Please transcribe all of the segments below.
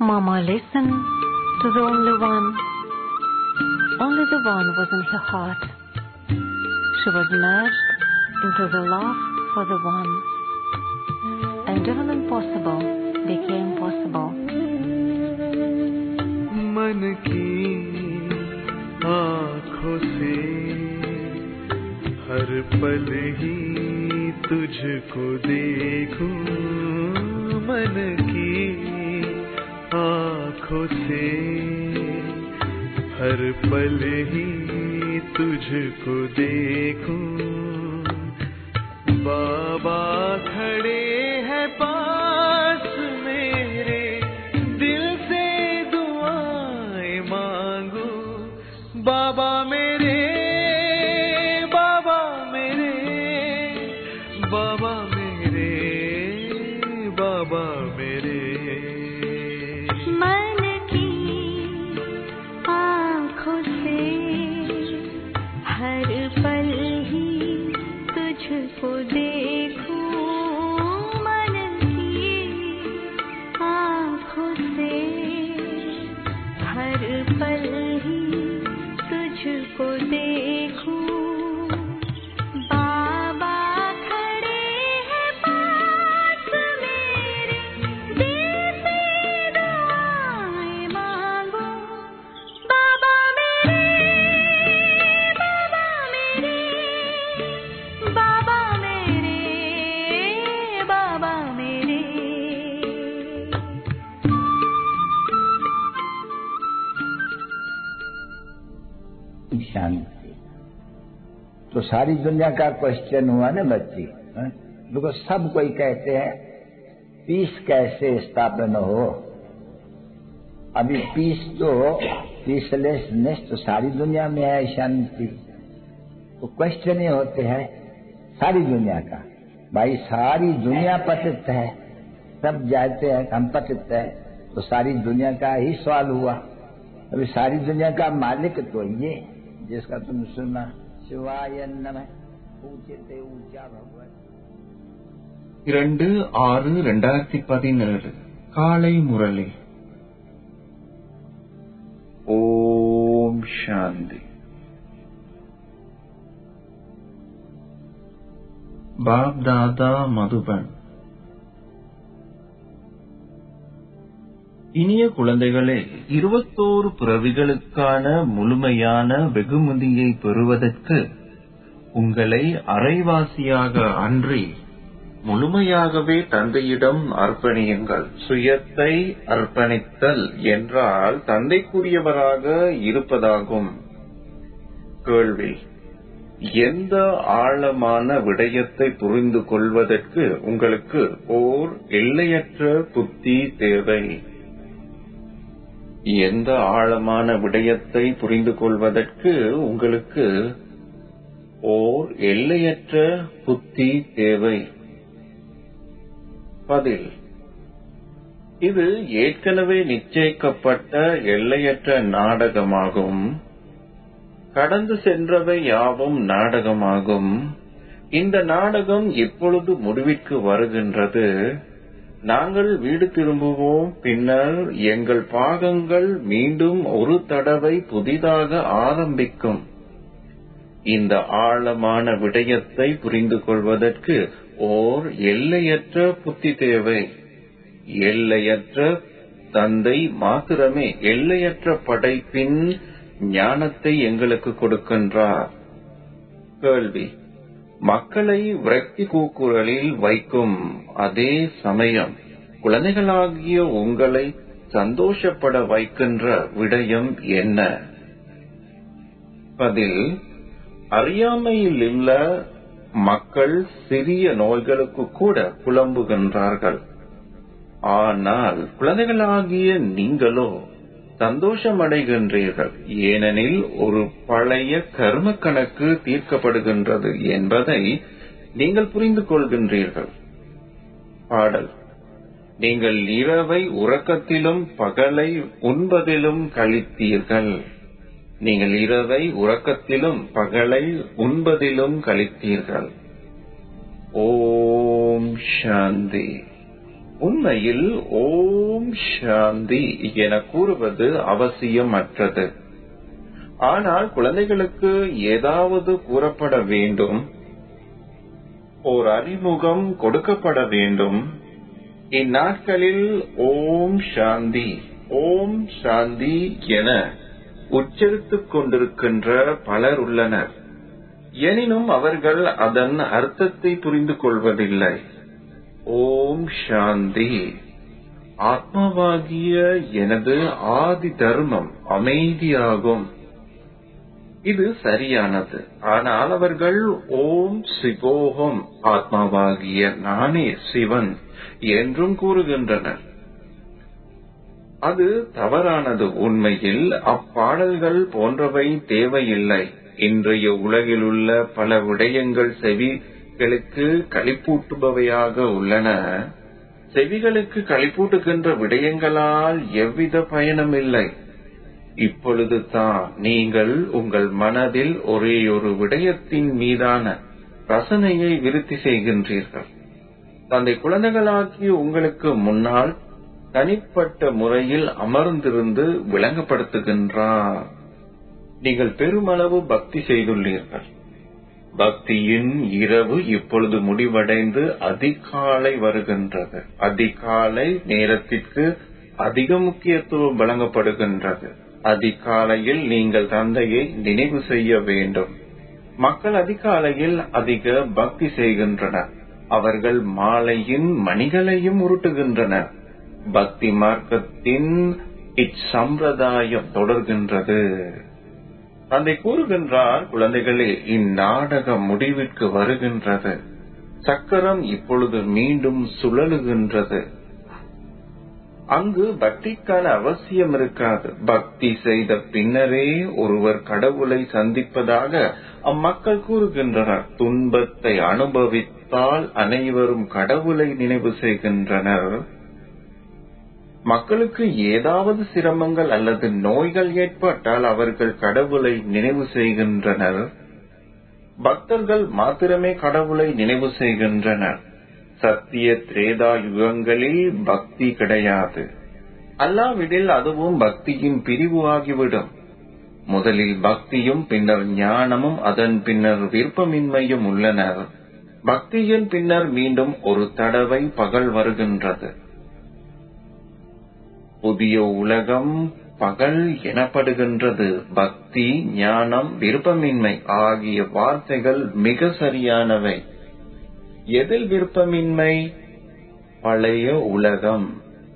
Mama listened to the only one. Only the one was in her heart. She was merged into the love for the one. And even impossible became possible. मन की आँखों से हर पल ही तुझको देखूं मन की आँखों से हर पल ही तुझको देखूं बाबा खड़े हैं पास मेरे दिल से दुआएं मांगू बाबा मेरे बाबा मेरे बाबा मेरे बाबा मेरे मन की आँखों से हर पल ही तुझको देखूं मन की आँखों से हर पल ही तुझको देखूं बाबा खड़े हैं पास मेरे दिल से दुआएं मांगो बाबा मेरे बाबा मेरे बाबा मेरे बाबा मेरे शांति तो सारी दुनिया का क्वेश्चन हुआ ना बच्ची हाँ? देखो सब कोई कहते हैं पीस कैसे स्थापन हो अभी पीस तो पीसलेसनेस तो सारी दुनिया में है शांति तो क्वेश्चन ये होते हैं सारी दुनिया का भाई सारी दुनिया पतित है सब जाते हैं हम पतित है तो सारी दुनिया का ही सवाल हुआ अभी सारी दुनिया का मालिक तो ये जिसका तुम सुना शिवाय नमः ऊंचे ते ऊंचा भगवत இரண்டு ஆறு ரெண்டாயிரத்தி பதினேழு காலை முரளி ஓம் சாந்தி பாப் தாதா மதுபன் இனிய குழந்தைகளே இருபத்தோரு பிறவிகளுக்கான முழுமையான வெகுமதியை பெறுவதற்கு உங்களை அரைவாசியாக அன்றி முழுமையாகவே தந்தையிடம் அர்ப்பணியுங்கள் சுயத்தை அர்ப்பணித்தல் என்றால் தந்தைக்குரியவராக இருப்பதாகும் கேள்வி எந்த ஆழமான விடயத்தை புரிந்து கொள்வதற்கு உங்களுக்கு ஓர் எல்லையற்ற புத்தி தேவை எந்த ஆழமான விடயத்தை புரிந்து கொள்வதற்கு உங்களுக்கு ஓர் எல்லையற்ற புத்தி தேவை பதில் இது ஏற்கனவே நிச்சயிக்கப்பட்ட எல்லையற்ற நாடகமாகும் கடந்து சென்றவை யாவும் நாடகமாகும் இந்த நாடகம் எப்பொழுது முடிவிற்கு வருகின்றது நாங்கள் வீடு திரும்புவோம் பின்னர் எங்கள் பாகங்கள் மீண்டும் ஒரு தடவை புதிதாக ஆரம்பிக்கும் இந்த ஆழமான விடயத்தை புரிந்து கொள்வதற்கு ஓர் எல்லையற்ற புத்தி தேவை எல்லையற்ற தந்தை மாத்திரமே எல்லையற்ற படைப்பின் ஞானத்தை எங்களுக்கு கொடுக்கின்றார் கேள்வி மக்களை விரக்தி கூக்குரலில் வைக்கும் அதே சமயம் குழந்தைகளாகிய உங்களை சந்தோஷப்பட வைக்கின்ற விடயம் என்ன பதில் அறியாமையில் உள்ள மக்கள் சிறிய நோய்களுக்கு கூட புலம்புகின்றார்கள் ஆனால் குழந்தைகளாகிய நீங்களோ சந்தோஷமடைகின்றீர்கள் ஏனெனில் ஒரு பழைய கர்ம கணக்கு தீர்க்கப்படுகின்றது என்பதை நீங்கள் புரிந்து கொள்கின்றீர்கள் பாடல் நீங்கள் இரவை உறக்கத்திலும் பகலை உண்பதிலும் கழித்தீர்கள் நீங்கள் இரவை உறக்கத்திலும் பகலை உண்பதிலும் கழித்தீர்கள் ஓம் சாந்தி உண்மையில் ஓம் சாந்தி என கூறுவது அவசியமற்றது ஆனால் குழந்தைகளுக்கு ஏதாவது கூறப்பட வேண்டும் ஓர் அறிமுகம் கொடுக்கப்பட வேண்டும் இந்நாட்களில் ஓம் சாந்தி ஓம் சாந்தி என உச்சரித்துக் கொண்டிருக்கின்ற பலர் உள்ளனர் எனினும் அவர்கள் அதன் அர்த்தத்தை புரிந்து கொள்வதில்லை ஓம் சாந்தி ஆத்மாவாகிய எனது ஆதி தர்மம் அமைதியாகும் இது சரியானது ஆனால் அவர்கள் ஓம் சிவோகம் ஆத்மாவாகிய நானே சிவன் என்றும் கூறுகின்றனர் அது தவறானது உண்மையில் அப்பாடல்கள் போன்றவை தேவையில்லை இன்றைய உலகில் உள்ள பல விடயங்கள் செவிகளுக்கு களிப்பூட்டுபவையாக உள்ளன செவிகளுக்கு களிப்பூட்டுகின்ற விடயங்களால் எவ்வித பயனும் இல்லை இப்பொழுது தான் நீங்கள் உங்கள் மனதில் ஒரே ஒரு விடயத்தின் மீதான ரசனையை விருத்தி செய்கின்றீர்கள் தந்தை குழந்தைகளாக்கி உங்களுக்கு முன்னால் தனிப்பட்ட முறையில் அமர்ந்திருந்து விளங்கப்படுத்துகின்றார் நீங்கள் பெருமளவு பக்தி செய்துள்ளீர்கள் பக்தியின் இரவு இப்பொழுது முடிவடைந்து அதிகாலை வருகின்றது அதிகாலை நேரத்திற்கு அதிக முக்கியத்துவம் வழங்கப்படுகின்றது அதிகாலையில் நீங்கள் தந்தையை நினைவு செய்ய வேண்டும் மக்கள் அதிகாலையில் அதிக பக்தி செய்கின்றனர் அவர்கள் மாலையின் மணிகளையும் உருட்டுகின்றனர் பக்தி மார்க்கத்தின் இச்சம்பிரதாயம் தொடர்கின்றது தந்தை கூறுகின்றார் குழந்தைகளே இந்நாடகம் முடிவிற்கு வருகின்றது சக்கரம் இப்பொழுது மீண்டும் சுழலுகின்றது அங்கு பக்திக்கான அவசியம் இருக்காது பக்தி செய்த பின்னரே ஒருவர் கடவுளை சந்திப்பதாக அம்மக்கள் கூறுகின்றனர் துன்பத்தை அனுபவித்தால் அனைவரும் கடவுளை நினைவு செய்கின்றனர் மக்களுக்கு ஏதாவது சிரமங்கள் அல்லது நோய்கள் ஏற்பட்டால் அவர்கள் கடவுளை நினைவு செய்கின்றனர் பக்தர்கள் மாத்திரமே கடவுளை நினைவு செய்கின்றனர் சத்திய திரேதா யுகங்களில் பக்தி கிடையாது அல்லாவிடில் அதுவும் பக்தியின் பிரிவு ஆகிவிடும் முதலில் பக்தியும் பின்னர் ஞானமும் அதன் பின்னர் விருப்பமின்மையும் உள்ளனர் பக்தியின் பின்னர் மீண்டும் ஒரு தடவை பகல் வருகின்றது புதிய உலகம் பகல் எனப்படுகின்றது பக்தி ஞானம் விருப்பமின்மை ஆகிய வார்த்தைகள் மிக சரியானவை எதில் விருப்பமின்மை பழைய உலகம்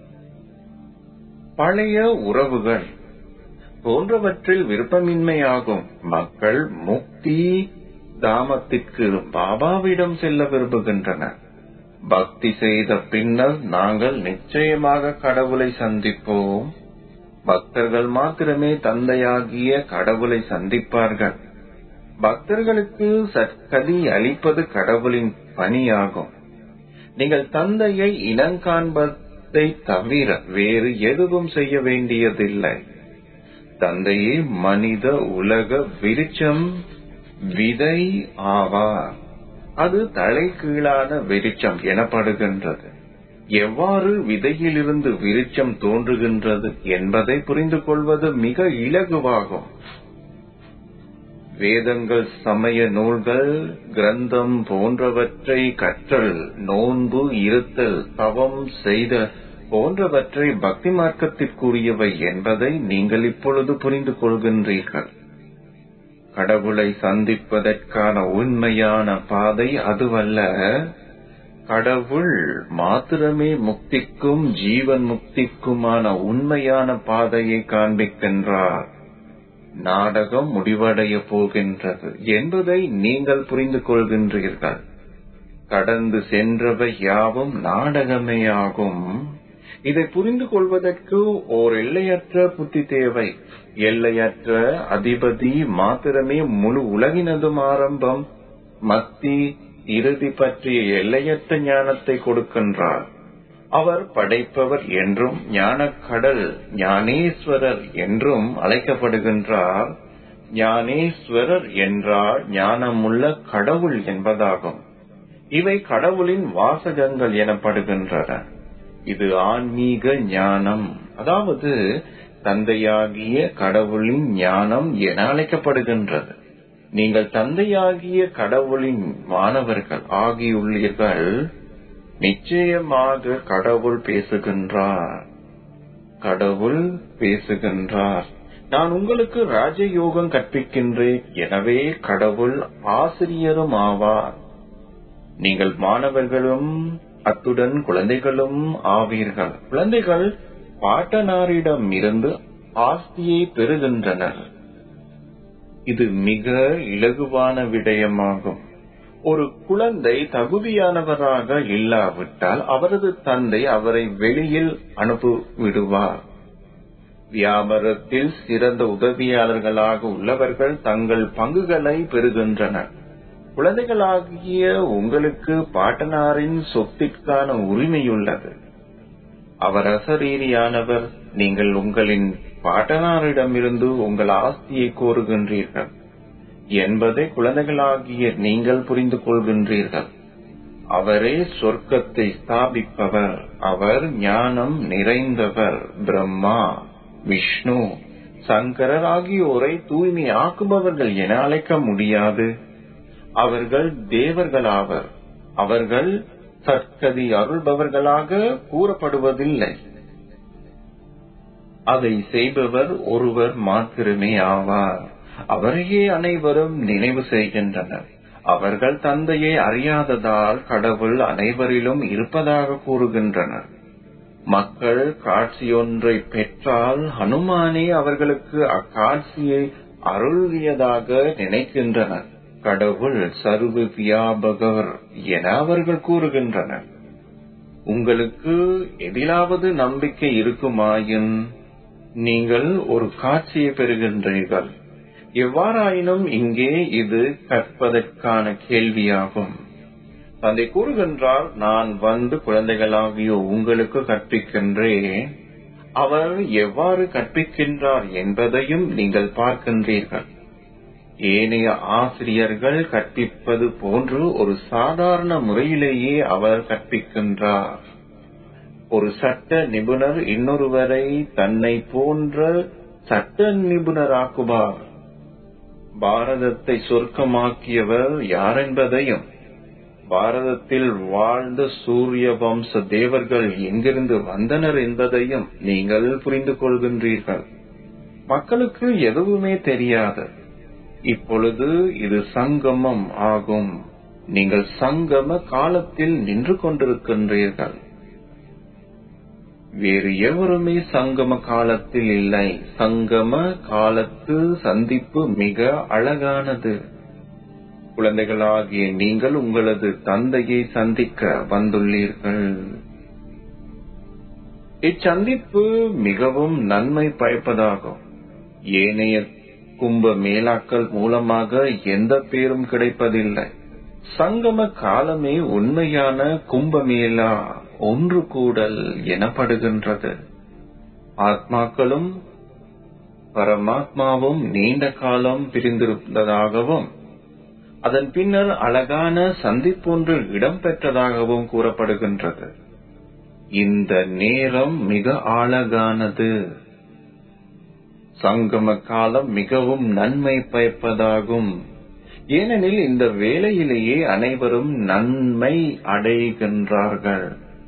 பழைய உறவுகள் போன்றவற்றில் விருப்பமின்மையாகும் மக்கள் முக்தி தாமத்திற்கு பாபாவிடம் செல்ல விரும்புகின்றனர் பக்தி செய்த பின்னர் நாங்கள் நிச்சயமாக கடவுளை சந்திப்போம் பக்தர்கள் மாத்திரமே தந்தையாகிய கடவுளை சந்திப்பார்கள் பக்தர்களுக்கு சற்கதி அளிப்பது கடவுளின் பணியாகும் நீங்கள் தந்தையை இனங்காண்பதை தவிர வேறு எதுவும் செய்ய வேண்டியதில்லை தந்தையே மனித உலக விருச்சம் விதை ஆவார் அது தலைகீழான விருச்சம் எனப்படுகின்றது எவ்வாறு விதையிலிருந்து விருச்சம் தோன்றுகின்றது என்பதை புரிந்து கொள்வது மிக இலகுவாகும் வேதங்கள் சமய நூல்கள் கிரந்தம் போன்றவற்றை கற்றல் நோன்பு இருத்தல் தவம் செய்த போன்றவற்றை பக்தி மார்க்கத்திற்குரியவை என்பதை நீங்கள் இப்பொழுது புரிந்து கொள்கின்றீர்கள் கடவுளை சந்திப்பதற்கான உண்மையான பாதை அதுவல்ல கடவுள் மாத்திரமே முக்திக்கும் ஜீவன் முக்திக்குமான உண்மையான பாதையை காண்பிக்கின்றார் நாடகம் முடிவடைய போகின்றது என்பதை நீங்கள் புரிந்து கொள்கின்றீர்கள் கடந்து சென்றவை யாவும் நாடகமே ஆகும் இதை புரிந்து கொள்வதற்கு ஓர் எல்லையற்ற புத்தி தேவை எல்லையற்ற அதிபதி மாத்திரமே முழு உலகினதும் ஆரம்பம் மத்தி இறுதி பற்றிய எல்லையற்ற ஞானத்தை கொடுக்கின்றார் அவர் படைப்பவர் என்றும் ஞானக்கடல் ஞானேஸ்வரர் என்றும் அழைக்கப்படுகின்றார் ஞானேஸ்வரர் என்றால் ஞானமுள்ள கடவுள் என்பதாகும் இவை கடவுளின் வாசகங்கள் எனப்படுகின்றன இது ஆன்மீக ஞானம் அதாவது தந்தையாகிய கடவுளின் ஞானம் என அழைக்கப்படுகின்றது நீங்கள் தந்தையாகிய கடவுளின் மாணவர்கள் ஆகியுள்ளீர்கள் நிச்சயமாக கடவுள் பேசுகின்றார் கடவுள் பேசுகின்றார் நான் உங்களுக்கு ராஜயோகம் கற்பிக்கின்றேன் எனவே கடவுள் ஆசிரியரும் ஆவார் நீங்கள் மாணவர்களும் அத்துடன் குழந்தைகளும் ஆவீர்கள் குழந்தைகள் பாட்டனாரிடம் இருந்து ஆஸ்தியை பெறுகின்றனர் இது மிக இலகுவான விடயமாகும் ஒரு குழந்தை தகுதியானவராக இல்லாவிட்டால் அவரது தந்தை அவரை வெளியில் அனுப்பிவிடுவார் வியாபாரத்தில் சிறந்த உதவியாளர்களாக உள்ளவர்கள் தங்கள் பங்குகளை பெறுகின்றனர் குழந்தைகளாகிய உங்களுக்கு பாட்டனாரின் சொத்திற்கான உரிமையுள்ளது அவர் அசரீரியானவர் நீங்கள் உங்களின் பாட்டனாரிடமிருந்து உங்கள் ஆஸ்தியை கோருகின்றீர்கள் என்பதை குழந்தைகளாகிய நீங்கள் புரிந்து கொள்கின்றீர்கள் அவரே சொர்க்கத்தை ஸ்தாபிப்பவர் அவர் ஞானம் நிறைந்தவர் பிரம்மா விஷ்ணு சங்கரர் ஆகியோரை தூய்மை ஆக்குபவர்கள் என அழைக்க முடியாது அவர்கள் தேவர்களாவர் அவர்கள் சற்கதி அருள்பவர்களாக கூறப்படுவதில்லை அதை செய்பவர் ஒருவர் மாத்திரமே ஆவார் அவரையே அனைவரும் நினைவு செய்கின்றனர் அவர்கள் தந்தையை அறியாததால் கடவுள் அனைவரிலும் இருப்பதாக கூறுகின்றனர் மக்கள் காட்சியொன்றை பெற்றால் ஹனுமானே அவர்களுக்கு அக்காட்சியை அருளியதாக நினைக்கின்றனர் கடவுள் சர்வ வியாபகர் என அவர்கள் கூறுகின்றனர் உங்களுக்கு எதிலாவது நம்பிக்கை இருக்குமாயின் நீங்கள் ஒரு காட்சியை பெறுகின்றீர்கள் எவ்வாறாயினும் இங்கே இது கற்பதற்கான கேள்வியாகும் தந்தை கூறுகின்றார் நான் வந்து குழந்தைகளாகிய உங்களுக்கு கற்பிக்கின்றேன் அவர் எவ்வாறு கற்பிக்கின்றார் என்பதையும் நீங்கள் பார்க்கின்றீர்கள் ஏனைய ஆசிரியர்கள் கற்பிப்பது போன்று ஒரு சாதாரண முறையிலேயே அவர் கற்பிக்கின்றார் ஒரு சட்ட நிபுணர் இன்னொருவரை தன்னை போன்ற சட்ட நிபுணராக்குவார் பாரதத்தை சொர்க்கமாக்கியவர் யாரென்பதையும் பாரதத்தில் வாழ்ந்த சூரிய வம்ச தேவர்கள் எங்கிருந்து வந்தனர் என்பதையும் நீங்கள் புரிந்து கொள்கின்றீர்கள் மக்களுக்கு எதுவுமே தெரியாது இப்பொழுது இது சங்கமம் ஆகும் நீங்கள் சங்கம காலத்தில் நின்று கொண்டிருக்கின்றீர்கள் வேறு எவருமே சங்கம காலத்தில் இல்லை சங்கம காலத்து சந்திப்பு மிக அழகானது குழந்தைகளாகிய நீங்கள் உங்களது தந்தையை சந்திக்க வந்துள்ளீர்கள் இச்சந்திப்பு மிகவும் நன்மை பயப்பதாகும் ஏனைய கும்ப மேலாக்கள் மூலமாக எந்த பேரும் கிடைப்பதில்லை சங்கம காலமே உண்மையான கும்பமேளா ஒன்று கூடல் எனப்படுகின்றது ஆத்மாக்களும் பரமாத்மாவும் நீண்ட காலம் பிரிந்திருந்ததாகவும் அதன் பின்னர் அழகான சந்திப்பொன்று இடம்பெற்றதாகவும் கூறப்படுகின்றது இந்த நேரம் மிக அழகானது சங்கம காலம் மிகவும் நன்மை பயப்பதாகும் ஏனெனில் இந்த வேளையிலேயே அனைவரும் நன்மை அடைகின்றார்கள்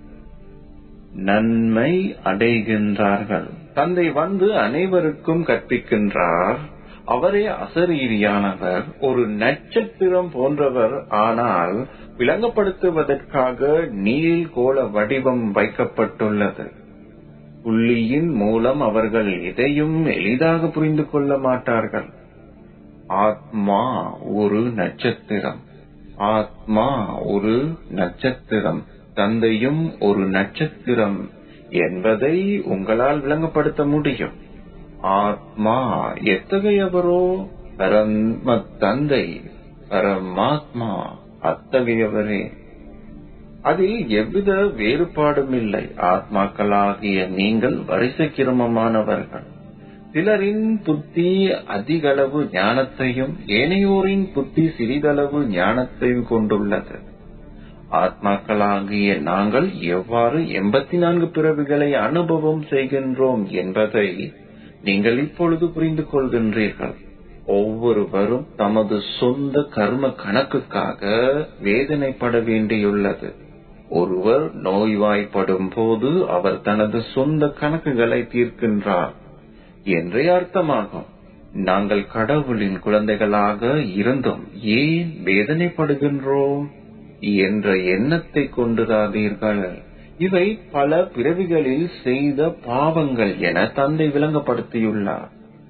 நன்மை அடைகின்றார்கள் தந்தை வந்து அனைவருக்கும் கற்பிக்கின்றார் அவரே அசரீரியானவர் ஒரு நட்சத்திரம் போன்றவர் ஆனால் விளங்கப்படுத்துவதற்காக நீல் கோல வடிவம் வைக்கப்பட்டுள்ளது புள்ளியின் மூலம் அவர்கள் எதையும் எளிதாக புரிந்து கொள்ள மாட்டார்கள் ஆத்மா ஒரு நட்சத்திரம் ஆத்மா ஒரு நட்சத்திரம் தந்தையும் ஒரு நட்சத்திரம் என்பதை உங்களால் விளங்கப்படுத்த முடியும் ஆத்மா எத்தகையவரோ பரம தந்தை பரமாத்மா அத்தகையவரே அதில் எவ்வித வேறுபாடும் இல்லை ஆத்மாக்களாகிய நீங்கள் வரிசை கிரமமானவர்கள் சிலரின் புத்தி அதிகளவு ஞானத்தையும் ஏனையோரின் புத்தி சிறிதளவு ஞானத்தையும் கொண்டுள்ளது ஆத்மாக்களாகிய நாங்கள் எவ்வாறு எண்பத்தி நான்கு பிறவிகளை அனுபவம் செய்கின்றோம் என்பதை நீங்கள் இப்பொழுது புரிந்து கொள்கின்றீர்கள் ஒவ்வொருவரும் தமது சொந்த கர்ம கணக்குக்காக வேதனைப்பட வேண்டியுள்ளது ஒருவர் நோய்வாய்ப்படும் போது அவர் தனது சொந்த கணக்குகளை தீர்க்கின்றார் என்றே அர்த்தமாகும் நாங்கள் கடவுளின் குழந்தைகளாக இருந்தும் ஏன் வேதனைப்படுகின்றோம் என்ற எண்ணத்தை கொண்டிராதீர்கள் இவை பல பிறவிகளில் செய்த பாவங்கள் என தந்தை விளங்கப்படுத்தியுள்ளார்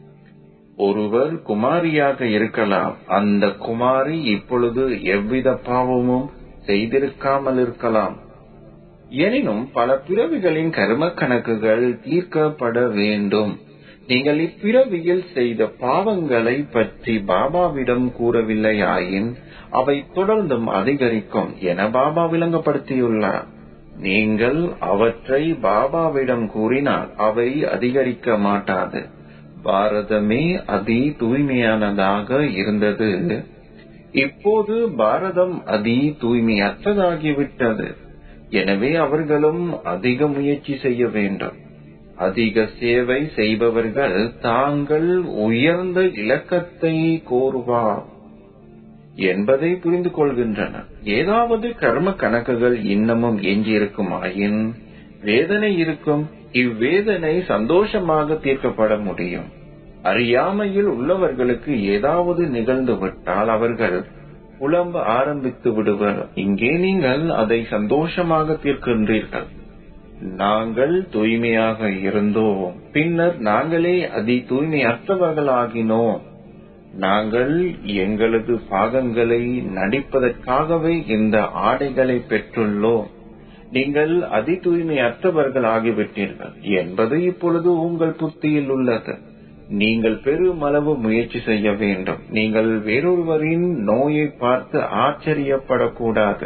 ஒருவர் குமாரியாக இருக்கலாம் அந்த குமாரி இப்பொழுது எவ்வித பாவமும் செய்திருக்காமல் இருக்கலாம் எனினும் பல பிறவிகளின் கர்ம கணக்குகள் தீர்க்கப்பட வேண்டும் நீங்கள் இப்பிறவியில் செய்த பாவங்களை பற்றி பாபாவிடம் கூறவில்லையாயின் அவை தொடர்ந்தும் அதிகரிக்கும் என பாபா விளங்கப்படுத்தியுள்ளார் நீங்கள் அவற்றை பாபாவிடம் கூறினால் அவை அதிகரிக்க மாட்டாது பாரதமே அதி தூய்மையானதாக இருந்தது இப்போது பாரதம் அதி தூய்மையற்றதாகிவிட்டது எனவே அவர்களும் அதிக முயற்சி செய்ய வேண்டும் அதிக சேவை செய்பவர்கள் தாங்கள் உயர்ந்த இலக்கத்தை கோருவார் என்பதை புரிந்து கொள்கின்றனர் ஏதாவது கர்ம கணக்குகள் இன்னமும் எஞ்சியிருக்குமாயின் வேதனை இருக்கும் இவ்வேதனை சந்தோஷமாக தீர்க்கப்பட முடியும் அறியாமையில் உள்ளவர்களுக்கு ஏதாவது நிகழ்ந்து விட்டால் அவர்கள் புலம்ப ஆரம்பித்து விடுவர் இங்கே நீங்கள் அதை சந்தோஷமாக தீர்க்கின்றீர்கள் நாங்கள் தூய்மையாக இருந்தோம் பின்னர் நாங்களே அதி தூய்மையற்றவர்களாகினோம் நாங்கள் எங்களது பாகங்களை நடிப்பதற்காகவே இந்த ஆடைகளை பெற்றுள்ளோம் நீங்கள் அதி தூய்மையற்றவர்கள் ஆகிவிட்டீர்கள் என்பது இப்பொழுது உங்கள் புத்தியில் உள்ளது நீங்கள் பெருமளவு முயற்சி செய்ய வேண்டும் நீங்கள் வேறொருவரின் நோயை பார்த்து ஆச்சரியப்படக்கூடாது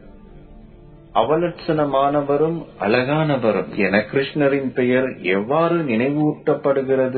அவலட்சணமானவரும் அழகானவரும் என கிருஷ்ணரின் பெயர் எவ்வாறு நினைவூட்டப்படுகிறது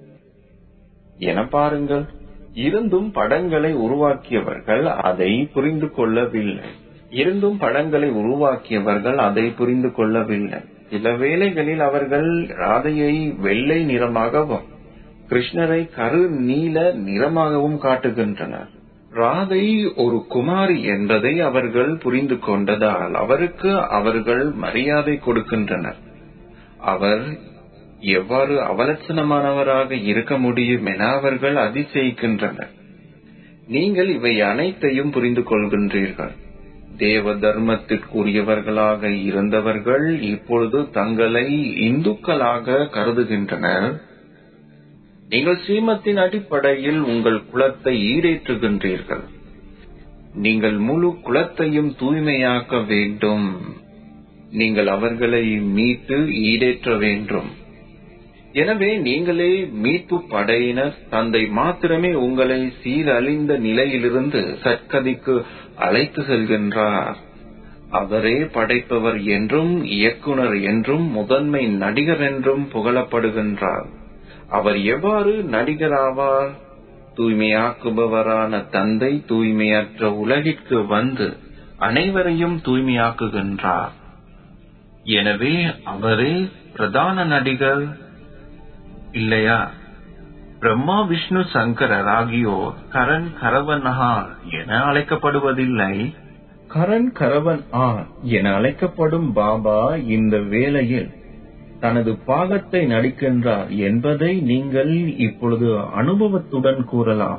என பாருங்கள் இருந்தும் படங்களை உருவாக்கியவர்கள் அதை புரிந்து கொள்ளவில்லை இருந்தும் படங்களை உருவாக்கியவர்கள் அதை புரிந்து கொள்ளவில்லை சில வேளைகளில் அவர்கள் ராதையை வெள்ளை நிறமாகவும் கிருஷ்ணரை கரு நீல நிறமாகவும் காட்டுகின்றனர் ராதை ஒரு குமாரி என்பதை அவர்கள் புரிந்து கொண்டதால் அவருக்கு அவர்கள் மரியாதை கொடுக்கின்றனர் அவர் எவ்வாறு அவலட்சணமானவராக இருக்க முடியும் என அவர்கள் அதிசயிக்கின்றனர் நீங்கள் இவை அனைத்தையும் புரிந்து கொள்கின்றீர்கள் தேவ தர்மத்திற்குரியவர்களாக இருந்தவர்கள் இப்பொழுது தங்களை இந்துக்களாக கருதுகின்றனர் நீங்கள் ஸ்ரீமத்தின் அடிப்படையில் உங்கள் குலத்தை ஈடேற்றுகின்றீர்கள் நீங்கள் முழு குலத்தையும் தூய்மையாக்க வேண்டும் நீங்கள் அவர்களை மீட்டு ஈடேற்ற வேண்டும் எனவே நீங்களே மீட்பு படையினர் தந்தை மாத்திரமே உங்களை சீரழிந்த நிலையிலிருந்து சற்கதிக்கு அழைத்து செல்கின்றார் அவரே படைப்பவர் என்றும் இயக்குனர் என்றும் முதன்மை நடிகர் என்றும் புகழப்படுகின்றார் அவர் எவ்வாறு நடிகராவார் தூய்மையாக்குபவரான தந்தை தூய்மையற்ற உலகிற்கு வந்து அனைவரையும் தூய்மையாக்குகின்றார் எனவே அவரே பிரதான நடிகர் இல்லையா பிரம்மா விஷ்ணு சங்கரர் ஆகியோர் கரண் கரவன் ஆர் என அழைக்கப்படுவதில்லை கரண் கரவன் ஆர் என அழைக்கப்படும் பாபா இந்த வேளையில் தனது பாகத்தை நடிக்கின்றார் என்பதை நீங்கள் இப்பொழுது அனுபவத்துடன் கூறலாம்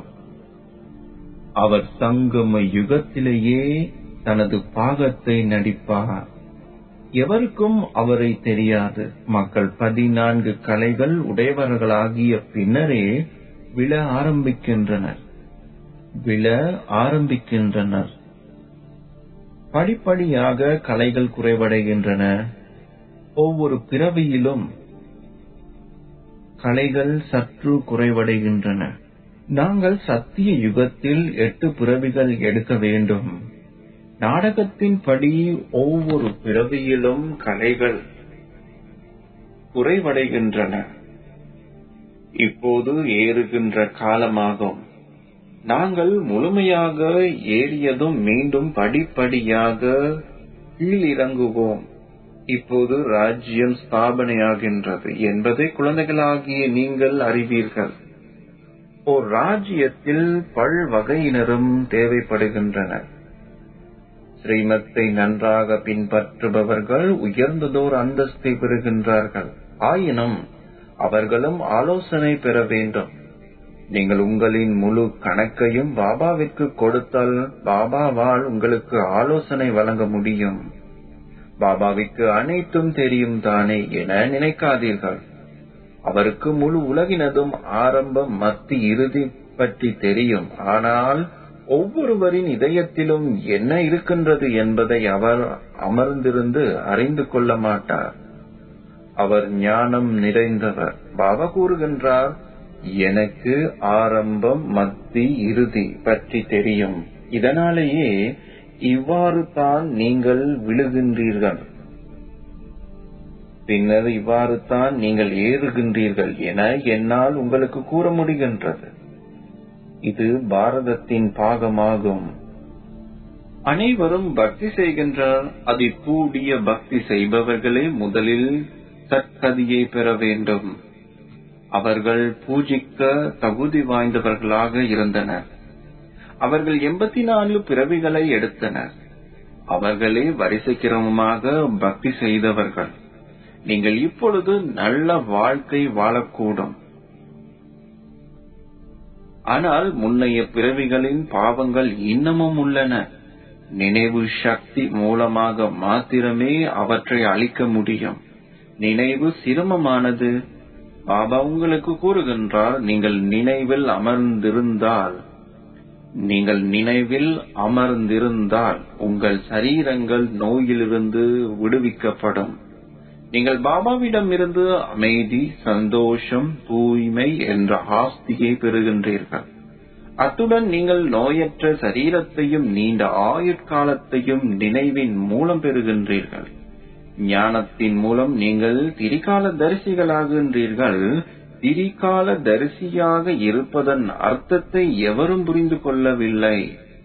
அவர் சங்கம யுகத்திலேயே தனது பாகத்தை நடிப்பார் எவருக்கும் அவரை தெரியாது மக்கள் பதினான்கு கலைகள் உடையவர்களாகிய பின்னரே விழ ஆரம்பிக்கின்றனர் விழ ஆரம்பிக்கின்றனர் படிப்படியாக கலைகள் குறைவடைகின்றன ஒவ்வொரு பிறவியிலும் கலைகள் சற்று குறைவடைகின்றன நாங்கள் சத்திய யுகத்தில் எட்டு பிறவிகள் எடுக்க வேண்டும் நாடகத்தின்படி ஒவ்வொரு பிறவியிலும் கலைகள் குறைவடைகின்றன இப்போது ஏறுகின்ற காலமாகும் நாங்கள் முழுமையாக ஏறியதும் மீண்டும் படிப்படியாக கீழிறங்குவோம் இப்போது ராஜ்யம் ஸ்தாபனையாகின்றது என்பதை குழந்தைகளாகிய நீங்கள் அறிவீர்கள் ஓர் ராஜ்யத்தில் பல்வகையினரும் தேவைப்படுகின்றனர் ஸ்ரீமத்தை நன்றாக பின்பற்றுபவர்கள் உயர்ந்ததோர் அந்தஸ்தை பெறுகின்றார்கள் ஆயினும் அவர்களும் ஆலோசனை பெற வேண்டும் நீங்கள் உங்களின் முழு கணக்கையும் பாபாவிற்கு கொடுத்தால் பாபாவால் உங்களுக்கு ஆலோசனை வழங்க முடியும் பாபாவிற்கு அனைத்தும் தெரியும் தானே என நினைக்காதீர்கள் அவருக்கு முழு உலகினதும் ஆரம்பம் மத்தி இறுதி பற்றி தெரியும் ஆனால் ஒவ்வொருவரின் இதயத்திலும் என்ன இருக்கின்றது என்பதை அவர் அமர்ந்திருந்து அறிந்து கொள்ள மாட்டார் அவர் ஞானம் நிறைந்தவர் பாபா கூறுகின்றார் எனக்கு ஆரம்பம் மத்தி இறுதி பற்றி தெரியும் இதனாலேயே இவ்வாறு தான் நீங்கள் விழுகின்றீர்கள் பின்னர் இவ்வாறு தான் நீங்கள் ஏறுகின்றீர்கள் என என்னால் உங்களுக்கு கூற முடிகின்றது இது பாரதத்தின் பாகமாகும் அனைவரும் பக்தி செய்கின்றார் அதை கூடிய பக்தி செய்பவர்களே முதலில் தற்கதியை பெற வேண்டும் அவர்கள் பூஜிக்க தகுதி வாய்ந்தவர்களாக இருந்தனர் அவர்கள் எண்பத்தி நான்கு பிறவிகளை எடுத்தனர் அவர்களே வரிசை கிரமமாக பக்தி செய்தவர்கள் நீங்கள் இப்பொழுது நல்ல வாழ்க்கை வாழக்கூடும் ஆனால் முன்னைய பிறவிகளின் பாவங்கள் இன்னமும் உள்ளன நினைவு சக்தி மூலமாக மாத்திரமே அவற்றை அழிக்க முடியும் நினைவு சிரமமானது பாபா உங்களுக்கு கூறுகின்றார் நீங்கள் நினைவில் அமர்ந்திருந்தால் நீங்கள் நினைவில் அமர்ந்திருந்தால் உங்கள் சரீரங்கள் நோயிலிருந்து விடுவிக்கப்படும் நீங்கள் பாபாவிடம் இருந்து அமைதி சந்தோஷம் தூய்மை என்ற ஆஸ்தியை பெறுகின்றீர்கள் அத்துடன் நீங்கள் நோயற்ற சரீரத்தையும் நீண்ட ஆயுட்காலத்தையும் நினைவின் மூலம் பெறுகின்றீர்கள் ஞானத்தின் மூலம் நீங்கள் திரிகால தரிசிகளாகின்றீர்கள் திரிகால தரிசியாக இருப்பதன் அர்த்தத்தை எவரும் புரிந்து கொள்ளவில்லை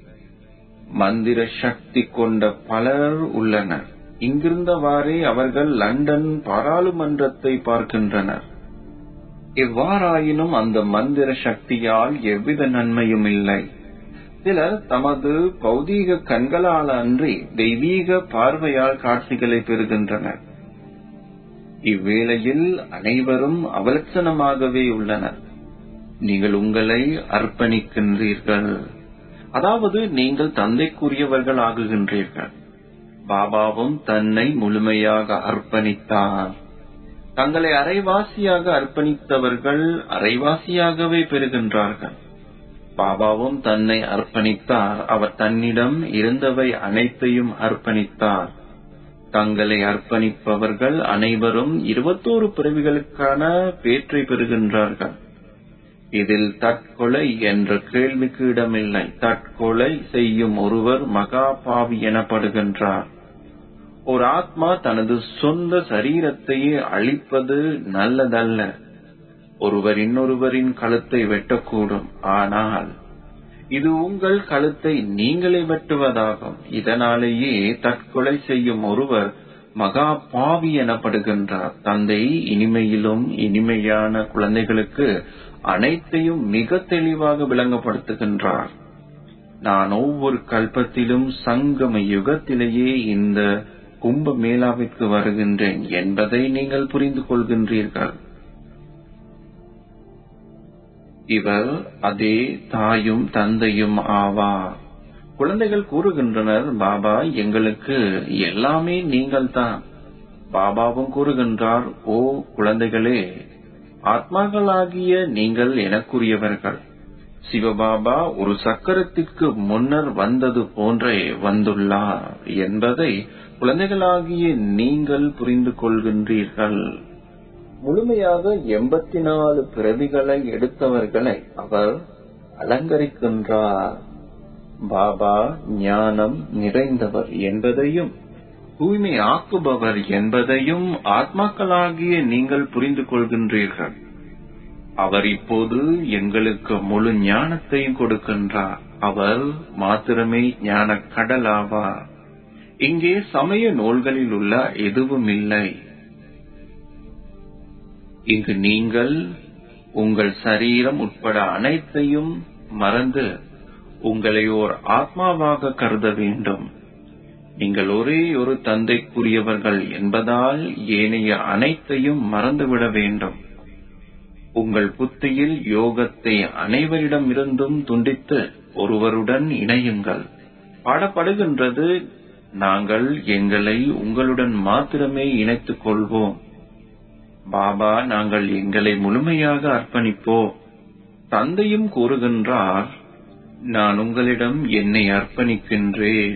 மந்திர சக்தி கொண்ட பலர் உள்ளனர் இங்கிருந்தவாறே அவர்கள் லண்டன் பாராளுமன்றத்தை பார்க்கின்றனர் எவ்வாறாயினும் அந்த மந்திர சக்தியால் எவ்வித நன்மையும் இல்லை சிலர் தமது பௌதீக கண்களால் அன்றி தெய்வீக பார்வையால் காட்சிகளை பெறுகின்றனர் இவ்வேளையில் அனைவரும் அவலட்சணமாகவே உள்ளனர் நீங்கள் உங்களை அர்ப்பணிக்கின்றீர்கள் அதாவது நீங்கள் தந்தைக்குரியவர்கள் ஆகுகின்றீர்கள் பாபாவும் தன்னை முழுமையாக அர்ப்பணித்தார் தங்களை அரைவாசியாக அர்ப்பணித்தவர்கள் அரைவாசியாகவே பெறுகின்றார்கள் பாபாவும் தன்னை அர்ப்பணித்தார் அவர் தன்னிடம் இருந்தவை அனைத்தையும் அர்ப்பணித்தார் தங்களை அர்ப்பணிப்பவர்கள் அனைவரும் இருபத்தோரு பிறவிகளுக்கான பேற்றை பெறுகின்றார்கள் இதில் தற்கொலை என்ற கேள்விக்கு இடமில்லை தற்கொலை செய்யும் ஒருவர் மகா பாவி எனப்படுகின்றார் ஒரு ஆத்மா தனது சொந்த சரீரத்தையே அழிப்பது நல்லதல்ல ஒருவர் இன்னொருவரின் கழுத்தை வெட்டக்கூடும் ஆனால் இது உங்கள் கழுத்தை நீங்களே வெட்டுவதாகும் இதனாலேயே தற்கொலை செய்யும் ஒருவர் மகா பாவி எனப்படுகின்றார் தந்தை இனிமையிலும் இனிமையான குழந்தைகளுக்கு அனைத்தையும் மிக தெளிவாக விளங்கப்படுத்துகின்றார் நான் ஒவ்வொரு கல்பத்திலும் சங்கம யுகத்திலேயே இந்த கும்ப மேளாவிற்கு வருகின்றேன் என்பதை நீங்கள் புரிந்து கொள்கின்றீர்கள் இவர் அதே தாயும் தந்தையும் ஆவார் குழந்தைகள் கூறுகின்றனர் பாபா எங்களுக்கு எல்லாமே நீங்கள் தான் பாபாவும் கூறுகின்றார் ஓ குழந்தைகளே ஆத்மாக்களாகிய நீங்கள் எனக்குரியவர்கள் சிவபாபா ஒரு சக்கரத்திற்கு முன்னர் வந்தது போன்றே வந்துள்ளார் என்பதை குழந்தைகளாகிய நீங்கள் புரிந்து கொள்கின்றீர்கள் முழுமையாக எண்பத்தி நாலு பிறவிகளை எடுத்தவர்களை அவர் அலங்கரிக்கின்றார் பாபா ஞானம் நிறைந்தவர் என்பதையும் தூய்மை ஆக்குபவர் என்பதையும் ஆத்மாக்களாகிய நீங்கள் புரிந்து கொள்கின்றீர்கள் அவர் இப்போது எங்களுக்கு முழு ஞானத்தையும் கொடுக்கின்றார் அவர் மாத்திரமே ஞான கடலாவார் இங்கே சமய நூல்களில் உள்ள எதுவும் இல்லை இங்கு நீங்கள் உங்கள் சரீரம் உட்பட அனைத்தையும் மறந்து உங்களை ஓர் ஆத்மாவாக கருத வேண்டும் நீங்கள் ஒரே ஒரு தந்தைக்குரியவர்கள் என்பதால் ஏனைய அனைத்தையும் மறந்துவிட வேண்டும் உங்கள் புத்தியில் யோகத்தை அனைவரிடமிருந்தும் துண்டித்து ஒருவருடன் இணையுங்கள் பாடப்படுகின்றது நாங்கள் எங்களை உங்களுடன் மாத்திரமே இணைத்துக் கொள்வோம் பாபா நாங்கள் எங்களை முழுமையாக அர்ப்பணிப்போம் தந்தையும் கூறுகின்றார் நான் உங்களிடம் என்னை அர்ப்பணிக்கின்றேன்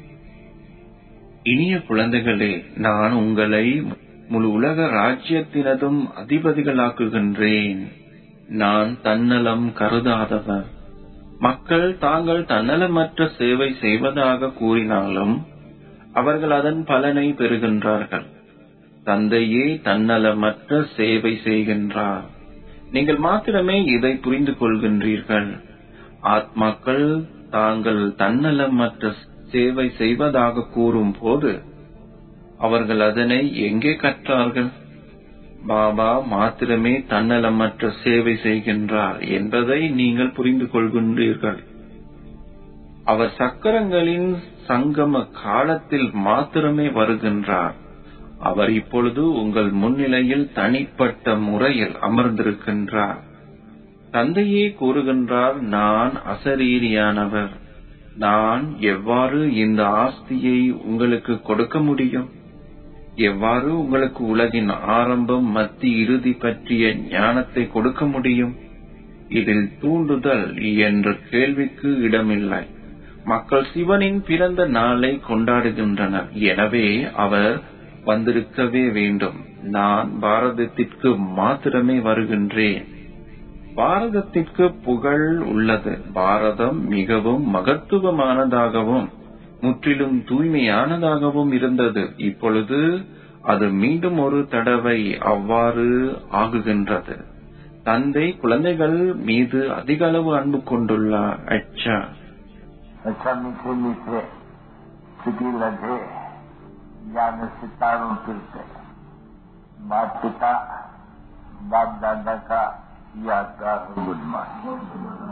இனிய குழந்தைகளே நான் உங்களை முழு உலக ராஜ்யத்தினதும் அதிபதிகளாக்குகின்றேன் நான் தன்னலம் கருதாதவர் மக்கள் தாங்கள் தன்னலமற்ற சேவை செய்வதாக கூறினாலும் அவர்கள் அதன் பலனை பெறுகின்றார்கள் தந்தையே தன்னலமற்ற சேவை செய்கின்றார் நீங்கள் மாத்திரமே இதை புரிந்து கொள்கின்றீர்கள் ஆத்மாக்கள் தாங்கள் தன்னலமற்ற சேவை செய்வதாக கூறும் போது அவர்கள் அதனை எங்கே கற்றார்கள் பாபா மாத்திரமே தன்னலமற்ற சேவை செய்கின்றார் என்பதை நீங்கள் புரிந்து கொள்கின்றீர்கள் அவர் சக்கரங்களின் சங்கம காலத்தில் மாத்திரமே வருகின்றார் அவர் இப்பொழுது உங்கள் முன்னிலையில் தனிப்பட்ட முறையில் அமர்ந்திருக்கின்றார் தந்தையே கூறுகின்றார் நான் அசரீரியானவர் நான் எவ்வாறு இந்த ஆஸ்தியை உங்களுக்கு கொடுக்க முடியும் எவ்வாறு உங்களுக்கு உலகின் ஆரம்பம் மத்தி இறுதி பற்றிய ஞானத்தை கொடுக்க முடியும் இதில் தூண்டுதல் என்ற கேள்விக்கு இடமில்லை மக்கள் சிவனின் பிறந்த நாளை கொண்டாடுகின்றனர் எனவே அவர் வந்திருக்கவே வேண்டும் நான் பாரதத்திற்கு மாத்திரமே வருகின்றேன் பாரதத்திற்கு புகழ் உள்ளது பாரதம் மிகவும் மகத்துவமானதாகவும் முற்றிலும் தூய்மையானதாகவும் இருந்தது இப்பொழுது அது மீண்டும் ஒரு தடவை அவ்வாறு ஆகுகின்றது தந்தை குழந்தைகள் மீது அதிக அளவு அன்பு கொண்டுள்ளார் அச்சா अच्छा मीठे मीठे सिटी लगे ज्ञान सितारों फिरते माता पिता बाप दादा का यादगार है गुड मॉर्निंग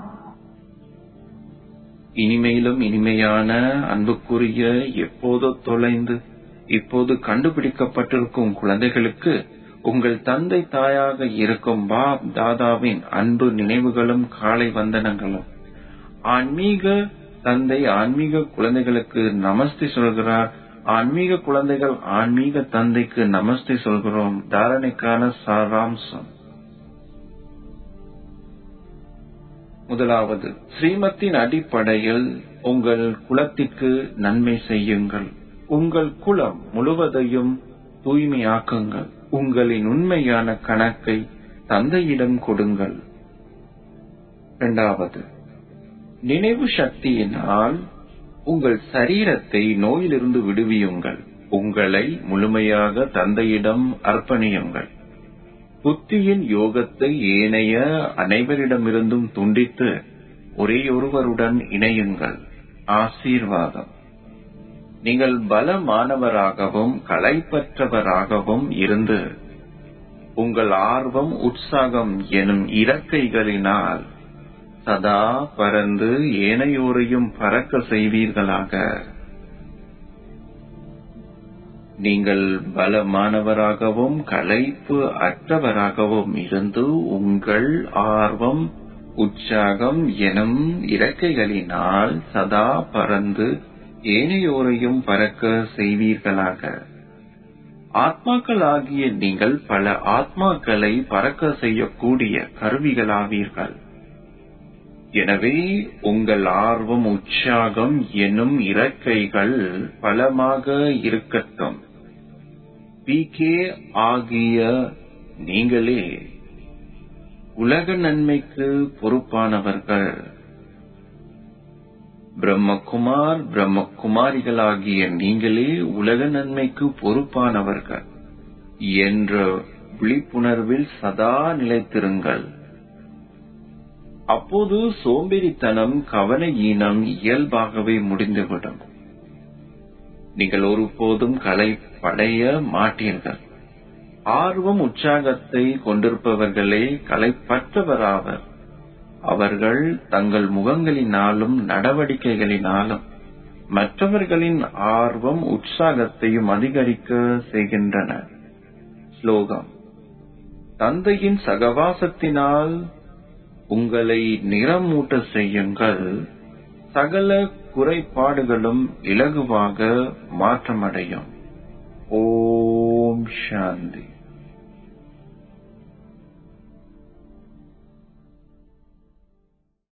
இனிமையிலும் இனிமையான அன்புக்குரிய எப்போதோ தொலைந்து இப்போது கண்டுபிடிக்கப்பட்டிருக்கும் குழந்தைகளுக்கு உங்கள் தந்தை தாயாக இருக்கும் பாப் தாதாவின் அன்பு நினைவுகளும் காலை வந்தனங்களும் ஆன்மீக தந்தை ஆன்மீக குழந்தைகளுக்கு நமஸ்தே சொல்கிறார் ஆன்மீக குழந்தைகள் ஆன்மீக தந்தைக்கு நமஸ்தே சொல்கிறோம் தாரணைக்கான சாராம்சம் முதலாவது ஸ்ரீமத்தின் அடிப்படையில் உங்கள் குலத்திற்கு நன்மை செய்யுங்கள் உங்கள் குலம் முழுவதையும் தூய்மையாக்குங்கள் உங்களின் உண்மையான கணக்கை தந்தையிடம் கொடுங்கள் இரண்டாவது நினைவு சக்தியினால் உங்கள் சரீரத்தை நோயிலிருந்து விடுவியுங்கள் உங்களை முழுமையாக தந்தையிடம் அர்ப்பணியுங்கள் புத்தியின் யோகத்தை ஏனைய அனைவரிடமிருந்தும் துண்டித்து ஒரேயொருவருடன் இணையுங்கள் ஆசீர்வாதம் நீங்கள் பலமானவராகவும் களைப்பற்றவராகவும் இருந்து உங்கள் ஆர்வம் உற்சாகம் எனும் இறக்கைகளினால் சதா பறந்து ஏனையோரையும் பறக்க செய்வீர்களாக நீங்கள் பலமானவராகவும் களைப்பு அற்றவராகவும் இருந்து உங்கள் ஆர்வம் உற்சாகம் எனும் இறக்கைகளினால் சதா பறந்து ஏனையோரையும் பறக்க செய்வீர்களாக ஆத்மாக்களாகிய நீங்கள் பல ஆத்மாக்களை பறக்க செய்யக்கூடிய கருவிகளாவீர்கள் எனவே உங்கள் ஆர்வம் உற்சாகம் என்னும் இறக்கைகள் பலமாக இருக்கட்டும் பிகே ஆகிய நீங்களே உலக நன்மைக்கு பொறுப்பானவர்கள் பிரம்மகுமார் பிரம்மகுமாரிகளாகிய நீங்களே உலக நன்மைக்கு பொறுப்பானவர்கள் என்ற விழிப்புணர்வில் சதா நிலைத்திருங்கள் அப்போது சோம்பேறித்தனம் கவன ஈனம் இயல்பாகவே முடிந்துவிடும் நீங்கள் ஒருபோதும் களைப்படைய மாட்டீர்கள் ஆர்வம் உற்சாகத்தை கொண்டிருப்பவர்களே களைப்பற்றவராவர் அவர்கள் தங்கள் முகங்களினாலும் நடவடிக்கைகளினாலும் மற்றவர்களின் ஆர்வம் உற்சாகத்தையும் அதிகரிக்க செய்கின்றனர் ஸ்லோகம் தந்தையின் சகவாசத்தினால் உங்களை நிறமூட்ட செய்யுங்கள் சகல குறைபாடுகளும் இலகுவாக மாற்றமடையும் ஓம் சாந்தி